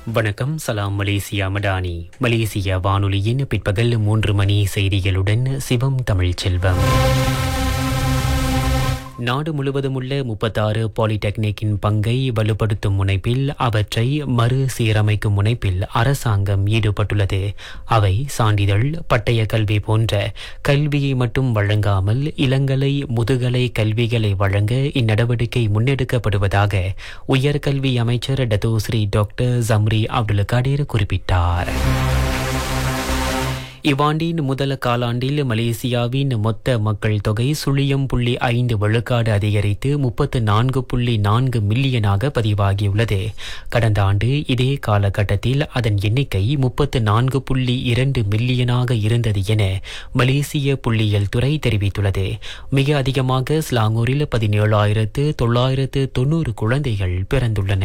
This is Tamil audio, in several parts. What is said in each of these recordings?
வணக்கம் சலாம் மலேசியா மடானி மலேசிய வானொலியின் பிற்பகல் மூன்று மணி செய்திகளுடன் சிவம் தமிழ் செல்வம் நாடு முழுவதும் உள்ள முப்பத்தாறு பாலிடெக்னிக்கின் பங்கை வலுப்படுத்தும் முனைப்பில் அவற்றை மறுசீரமைக்கும் முனைப்பில் அரசாங்கம் ஈடுபட்டுள்ளது அவை சான்றிதழ் பட்டய கல்வி போன்ற கல்வியை மட்டும் வழங்காமல் இளங்கலை முதுகலை கல்விகளை வழங்க இந்நடவடிக்கை முன்னெடுக்கப்படுவதாக உயர்கல்வி அமைச்சர் Dato' Sri doctor Zambry Abdul Kadir குறிப்பிட்டார் இவ்வாண்டின் முதல் காலாண்டில் மலேசியாவின் மொத்த மக்கள் தொகை சுழியம் புள்ளி ஐந்து விழுக்காடு அதிகரித்து முப்பத்து நான்கு புள்ளி நான்கு மில்லியனாக பதிவாகியுள்ளது கடந்த ஆண்டு இதே காலகட்டத்தில் அதன் எண்ணிக்கை முப்பத்து நான்கு புள்ளி இரண்டு மில்லியனாக இருந்தது என மலேசிய புள்ளியியல் துறை தெரிவித்துள்ளது மிக அதிகமாக ஸ்லாங்கூரில் பதினேழாயிரத்து தொள்ளாயிரத்து தொன்னூறு குழந்தைகள் பிறந்துள்ளன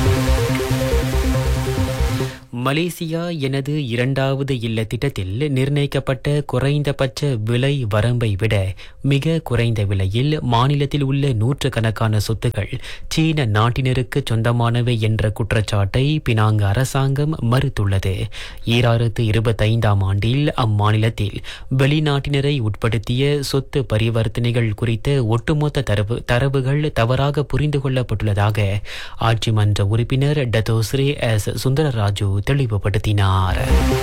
மலேசியா எனது இரண்டாவது இல்ல திட்டத்தில் நிர்ணயிக்கப்பட்ட குறைந்தபட்ச விலை வரம்பை விட மிக குறைந்த விலையில் மாநிலத்தில் உள்ள நூற்றுக்கணக்கான சொத்துக்கள் சீன நாட்டினருக்கு சொந்தமானவை என்ற குற்றச்சாட்டை பினாங்கு அரசாங்கம் மறுத்துள்ளது ஈராயிரத்து இருபத்தைந்தாம் ஆண்டில் அம்மாநிலத்தில் வெளிநாட்டினரை உட்படுத்திய சொத்து பரிவர்த்தனைகள் குறித்த ஒட்டுமொத்த தரவு தரவுகள் தவறாக புரிந்து கொள்ளப்பட்டுள்ளதாக ஆட்சி மன்ற உறுப்பினர் டத்தோஸ்ரே எஸ் சுந்தரராஜு தெளிவுபடுத்தினார்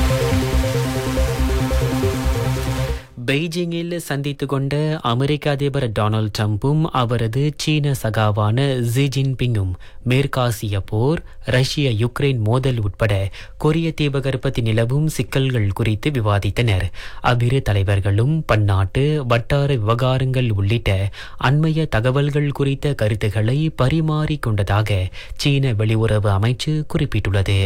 பெய்ஜிங்கில் சந்தித்து கொண்ட அமெரிக்க அதிபர் டொனால்ட் ட்ரம்பும் அவரது சீன சகாவான ஜி ஜின்பிங்கும் மேற்காசிய போர் ரஷ்ய யுக்ரைன் மோதல் உட்பட கொரிய தீபகற்பத்தில் நிலவும் சிக்கல்கள் குறித்து விவாதித்தனர் அவ்விரு தலைவர்களும் பன்னாட்டு வட்டார விவகாரங்கள் உள்ளிட்ட அண்மைய தகவல்கள் குறித்த கருத்துக்களை பரிமாறிக் கொண்டதாக சீன வெளியுறவு அமைச்சு குறிப்பிட்டுள்ளது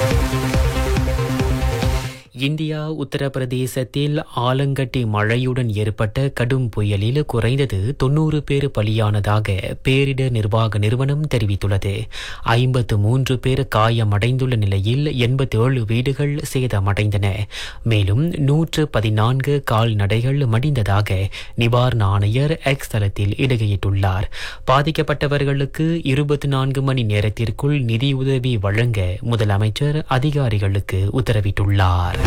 இந்தியா உத்தரப்பிரதேசத்தில் ஆலங்கட்டி மழையுடன் ஏற்பட்ட கடும் புயலில் குறைந்தது தொன்னூறு பேர் பலியானதாக பேரிடர் நிர்வாக நிறுவனம் தெரிவித்துள்ளது ஐம்பத்து மூன்று பேர் காயமடைந்துள்ள நிலையில் எண்பத்தி ஏழு வீடுகள் சேதமடைந்தன மேலும் நூற்று பதினான்கு கால்நடைகள் மடிந்ததாக நிவாரண ஆணையர் எக்ஸ் தளத்தில் இடுகையிட்டுள்ளார் பாதிக்கப்பட்டவர்களுக்கு இருபத்தி நான்கு மணி நேரத்திற்குள் நிதியுதவி வழங்க முதலமைச்சர் அதிகாரிகளுக்கு உத்தரவிட்டுள்ளார்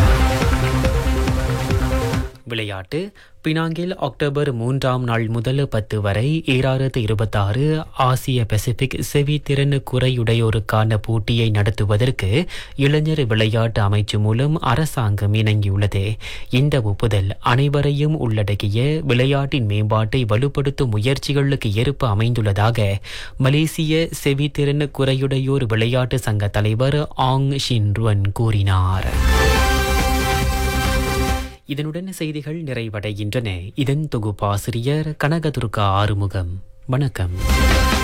விளையாட்டு பினாங்கில் அக்டோபர் மூன்றாம் நாள் முதல் பத்து வரை ஈராயிரத்து இருபத்தாறு ஆசிய பசிபிக் செவித்திறன் குறையுடையோருக்கான போட்டியை நடத்துவதற்கு இளைஞர் விளையாட்டு அமைச்சு மூலம் அரசாங்கம் இணங்கியுள்ளது இந்த ஒப்புதல் அனைவரையும் உள்ளடக்கிய விளையாட்டின் மேம்பாட்டை வலுப்படுத்தும் முயற்சிகளுக்கு ஏற்ப அமைந்துள்ளதாக மலேசிய செவித்திறன் குறையுடையோர் விளையாட்டு சங்க தலைவர் ஆங் ஷின்ருவன் கூறினார் இதனுடன் செய்திகள் நிறைவடைகின்றன இதன் தொகுப்பாசிரியர் கனகதுர்கா ஆறுமுகம் வணக்கம்